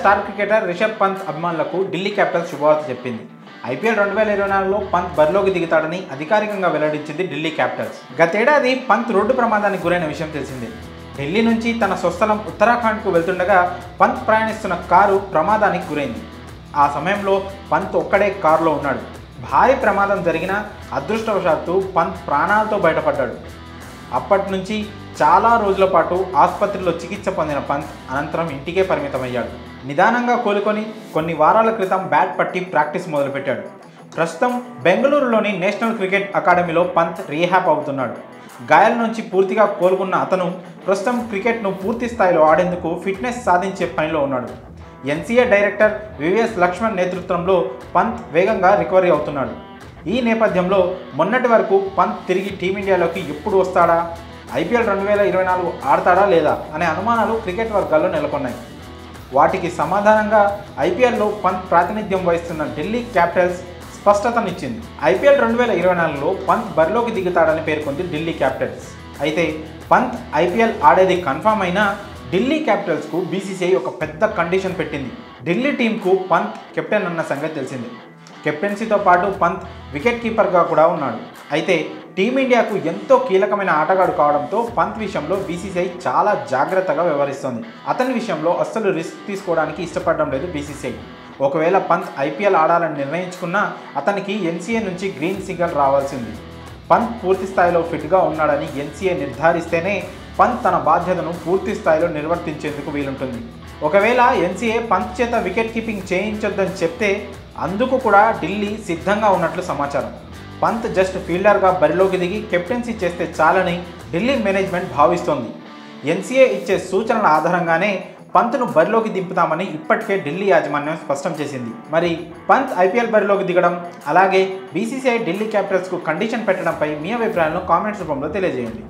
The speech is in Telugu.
స్టార్ క్రికెటర్ రిషబ్ పంత్ అభిమానులకు ఢిల్లీ క్యాపిటల్స్ శుభవార్త చెప్పింది ఐపీఎల్ రెండు వేల ఇరవై నాలుగులో పంత్ బరిలోకి దిగుతాడని అధికారికంగా వెల్లడించింది ఢిల్లీ క్యాపిటల్స్ గతేడాది పంత్ రోడ్డు ప్రమాదానికి గురైన విషయం తెలిసిందే ఢిల్లీ నుంచి తన స్వస్థలం ఉత్తరాఖండ్కు వెళ్తుండగా పంత్ ప్రయాణిస్తున్న కారు ప్రమాదానికి గురైంది ఆ సమయంలో పంత్ ఒక్కడే కారులో ఉన్నాడు భారీ ప్రమాదం జరిగిన అదృష్టవశాత్తు పంత్ ప్రాణాలతో బయటపడ్డాడు అప్పటి నుంచి చాలా రోజుల పాటు ఆసుపత్రిలో చికిత్స పొందిన పంత్ అనంతరం ఇంటికే పరిమితమయ్యాడు నిదానంగా కోలుకొని కొన్ని వారాల క్రితం బ్యాట్ పట్టి ప్రాక్టీస్ మొదలుపెట్టాడు ప్రస్తుతం బెంగళూరులోని నేషనల్ క్రికెట్ అకాడమీలో పంత్ రీహాప్ అవుతున్నాడు గాయాల నుంచి పూర్తిగా కోలుకున్న అతను ప్రస్తుతం క్రికెట్ను పూర్తి స్థాయిలో ఆడేందుకు ఫిట్నెస్ సాధించే పనిలో ఉన్నాడు ఎన్సీఏ డైరెక్టర్ వివిఎస్ లక్ష్మణ్ నేతృత్వంలో పంత్ వేగంగా రికవరీ అవుతున్నాడు ఈ నేపథ్యంలో మొన్నటి వరకు పంత్ తిరిగి టీమిండియాలోకి ఎప్పుడు వస్తాడా ఐపీఎల్ రెండు వేల ఇరవై నాలుగు ఆడతాడా లేదా అనే అనుమానాలు క్రికెట్ వర్గాల్లో నెలకొన్నాయి వాటికి సమాధానంగా ఐపీఎల్లో పంత్ ప్రాతినిధ్యం వహిస్తున్న ఢిల్లీ క్యాపిటల్స్ స్పష్టతనిచ్చింది ఐపీఎల్ రెండు వేల ఇరవై నాలుగులో పంత్ బరిలోకి దిగుతాడని పేర్కొంది ఢిల్లీ క్యాపిటల్స్ అయితే పంత్ ఐపీఎల్ ఆడేది కన్ఫామ్ అయినా ఢిల్లీ క్యాపిటల్స్కు బీసీసీఐ ఒక పెద్ద కండిషన్ పెట్టింది ఢిల్లీ టీంకు పంత్ కెప్టెన్ అన్న సంగతి తెలిసిందే కెప్టెన్సీతో పాటు పంత్ వికెట్ కీపర్గా కూడా ఉన్నాడు అయితే టీమిండియాకు ఎంతో కీలకమైన ఆటగాడు కావడంతో పంత్ విషయంలో బీసీసీఐ చాలా జాగ్రత్తగా వ్యవహరిస్తోంది అతని విషయంలో అస్సలు రిస్క్ తీసుకోవడానికి ఇష్టపడడం లేదు బీసీసీఐ ఒకవేళ పంత్ ఐపీఎల్ ఆడాలని నిర్ణయించుకున్నా అతనికి ఎన్సీఏ నుంచి గ్రీన్ సిగ్నల్ రావాల్సింది పంత్ పూర్తి స్థాయిలో ఫిట్గా ఉన్నాడని ఎన్సీఏ నిర్ధారిస్తేనే పంత్ తన బాధ్యతను పూర్తి స్థాయిలో నిర్వర్తించేందుకు వీలుంటుంది ఒకవేళ ఎన్సీఏ పంత్ చేత వికెట్ కీపింగ్ చేయించొద్దని చెప్తే అందుకు కూడా ఢిల్లీ సిద్ధంగా ఉన్నట్లు సమాచారం పంత్ జస్ట్ ఫీల్డర్గా బరిలోకి దిగి కెప్టెన్సీ చేస్తే చాలని ఢిల్లీ మేనేజ్మెంట్ భావిస్తోంది ఎన్సీఏ ఇచ్చే సూచనల ఆధారంగానే పంత్ను బరిలోకి దింపుతామని ఇప్పటికే ఢిల్లీ యాజమాన్యం స్పష్టం చేసింది మరి పంత్ ఐపీఎల్ బరిలోకి దిగడం అలాగే బీసీసీఐ ఢిల్లీ క్యాపిటల్స్కు కండిషన్ పెట్టడంపై మీ అభిప్రాయాలను కామెంట్స్ రూపంలో తెలియజేయండి